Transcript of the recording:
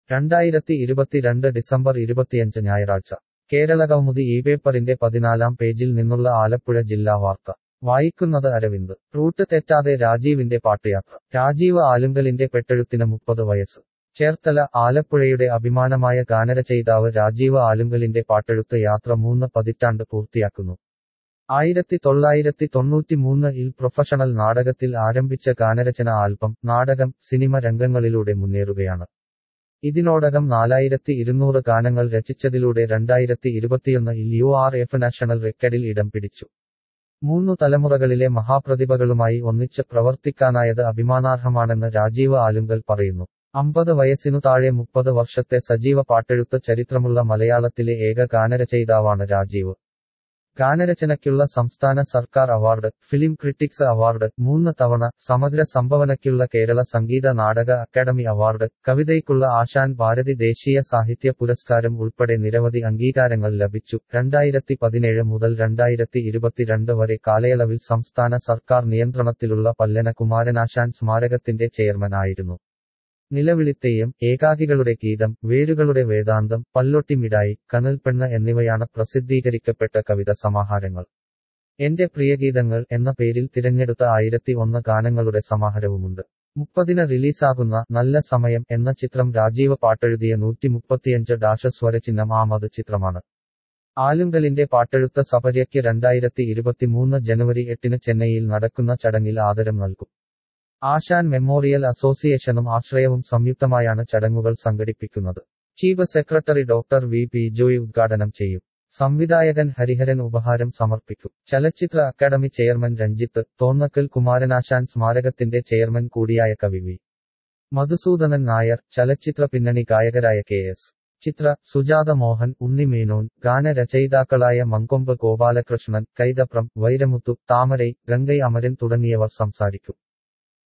രണ്ടായിരത്തി ഇരുപത്തിരണ്ട് ഡിസംബർ ഇരുപത്തിയഞ്ച് ഞായറാഴ്ച കേരളകൗമുദി ഈ പേപ്പറിന്റെ പതിനാലാം പേജിൽ നിന്നുള്ള ആലപ്പുഴ ജില്ലാ വാർത്ത വായിക്കുന്നത് അരവിന്ദ് റൂട്ട് തെറ്റാതെ രാജീവിന്റെ പാട്ടുയാത്ര രാജീവ് ആലുങ്കലിന്റെ പെട്ടെഴുത്തിന് മുപ്പത് വയസ്സ് ചേർത്തല ആലപ്പുഴയുടെ അഭിമാനമായ ഗാനരചയിതാവ് രാജീവ് ആലുങ്കലിന്റെ പാട്ടെഴുത്ത് യാത്ര മൂന്ന് പതിറ്റാണ്ട് പൂർത്തിയാക്കുന്നു ആയിരത്തി തൊള്ളായിരത്തി തൊണ്ണൂറ്റിമൂന്നിൽ പ്രൊഫഷണൽ നാടകത്തിൽ ആരംഭിച്ച ഗാനരചന ആൽബം നാടകം സിനിമ രംഗങ്ങളിലൂടെ മുന്നേറുകയാണ് ഇതിനോടകം നാലായിരത്തി ഇരുന്നൂറ് ഗാനങ്ങൾ രചിച്ചതിലൂടെ രണ്ടായിരത്തി ഇരുപത്തിയൊന്നിൽ യു ആർ എഫ് നാഷണൽ റെക്കഡിൽ ഇടം പിടിച്ചു മൂന്നു തലമുറകളിലെ മഹാപ്രതിഭകളുമായി ഒന്നിച്ച് പ്രവർത്തിക്കാനായത് അഭിമാനാർഹമാണെന്ന് രാജീവ് ആലുങ്കൽ പറയുന്നു അമ്പത് വയസ്സിനു താഴെ മുപ്പത് വർഷത്തെ സജീവ പാട്ടെഴുത്ത് ചരിത്രമുള്ള മലയാളത്തിലെ ഏക ഗാനരചയിതാവാണ് രാജീവ് ഗാനരചനയ്ക്കുള്ള സംസ്ഥാന സർക്കാർ അവാർഡ് ഫിലിം ക്രിട്ടിക്സ് അവാർഡ് മൂന്ന് തവണ സമഗ്ര സംഭവനയ്ക്കുള്ള കേരള സംഗീത നാടക അക്കാദമി അവാർഡ് കവിതയ്ക്കുള്ള ആശാൻ ഭാരതി ദേശീയ സാഹിത്യ പുരസ്കാരം ഉൾപ്പെടെ നിരവധി അംഗീകാരങ്ങൾ ലഭിച്ചു രണ്ടായിരത്തി പതിനേഴ് മുതൽ രണ്ടായിരത്തി ഇരുപത്തിരണ്ട് വരെ കാലയളവിൽ സംസ്ഥാന സർക്കാർ നിയന്ത്രണത്തിലുള്ള പല്ലന കുമാരനാശാൻ സ്മാരകത്തിന്റെ ചെയർമാൻ ആയിരുന്നു നിലവിളിത്തെയ്യം ഏകാകികളുടെ ഗീതം വേരുകളുടെ വേദാന്തം പല്ലൊട്ടി മിഠായി കനൽപ്പെണ്ണ എന്നിവയാണ് പ്രസിദ്ധീകരിക്കപ്പെട്ട കവിത സമാഹാരങ്ങൾ എന്റെ പ്രിയഗീതങ്ങൾ എന്ന പേരിൽ തിരഞ്ഞെടുത്ത ആയിരത്തി ഒന്ന് ഗാനങ്ങളുടെ സമാഹാരവുമുണ്ട് മുപ്പതിന് റിലീസാകുന്ന നല്ല സമയം എന്ന ചിത്രം രാജീവ് പാട്ടെഴുതിയ നൂറ്റി മുപ്പത്തിയഞ്ച് ഡാഷ സ്വരചിഹ്നം ആമത് ചിത്രമാണ് ആലുങ്കലിന്റെ പാട്ടെഴുത്ത സപര്യയ്ക്ക് രണ്ടായിരത്തി ഇരുപത്തിമൂന്ന് ജനുവരി എട്ടിന് ചെന്നൈയിൽ നടക്കുന്ന ചടങ്ങിൽ ആദരം നൽകും ആശാൻ മെമ്മോറിയൽ അസോസിയേഷനും ആശ്രയവും സംയുക്തമായാണ് ചടങ്ങുകൾ സംഘടിപ്പിക്കുന്നത് chief secretary doctor V P Joy ഉദ്ഘാടനം ചെയ്യും സംവിധായകൻ ഹരിഹരൻ ഉപഹാരം സമർപ്പിക്കും ചലച്ചിത്ര അക്കാദമി ചെയർമാൻ രഞ്ജിത്ത് തോന്നക്കൽ കുമാരനാശാൻ സ്മാരകത്തിന്റെ ചെയർമാൻ കൂടിയായ കവി വി മധുസൂദനൻ നായർ ചലച്ചിത്ര പിന്നണി ഗായകരായ കെ എസ് ചിത്ര സുജാത മോഹൻ ഉണ്ണിമേനോൻ ഗാനരചയിതാക്കളായ മങ്കൊമ്പ് ഗോപാലകൃഷ്ണൻ കൈതപ്രം വൈരമുത്തു താമരൈ ഗംഗൈ അമരൻ തുടങ്ങിയവർ സംസാരിക്കും